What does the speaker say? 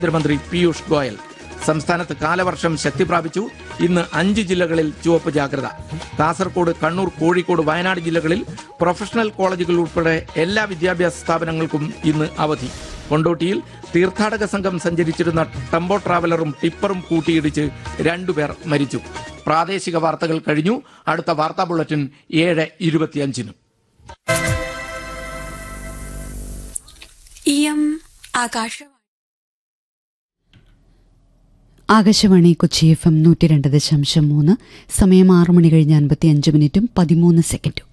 കേന്ദ്രമന്ത്രി പീയൂഷ് ഗോയൽ സംസ്ഥാനത്ത് കാലവർഷം ശക്തി പ്രാപിച്ചു ഇന്ന് അഞ്ച് ജില്ലകളിൽ ചുവപ്പ് ജാഗ്രത കാസർഗോഡ് കണ്ണൂർ കോഴിക്കോട് വയനാട് ജില്ലകളിൽ പ്രൊഫഷണൽ കോളേജുകൾ ഉൾപ്പെടെ എല്ലാ വിദ്യാഭ്യാസ സ്ഥാപനങ്ങൾക്കും ഇന്ന് അവധി കൊണ്ടോട്ടിയിൽ തീർത്ഥാടക സംഘം സഞ്ചരിച്ചിരുന്ന ടെമ്പോ ട്രാവലറും ടിപ്പറും കൂട്ടിയിടിച്ച് രണ്ടുപേർ മരിച്ചു പ്രാദേശിക വാർത്തകൾ കഴിഞ്ഞു അടുത്ത വാർത്താ ബുള്ളറ്റിൻ ഏഴ് ഇരുപത്തിയഞ്ചിന് इयम् आकाशवाणी ആകാശവാണി കൊച്ചി എഫ് എം നൂറ്റി രണ്ട് ദശാംശം മൂന്ന് സമയം ആറ് മണി കഴിഞ്ഞ് അൻപത്തി അഞ്ച് മിനിറ്റും പതിമൂന്ന് സെക്കൻഡും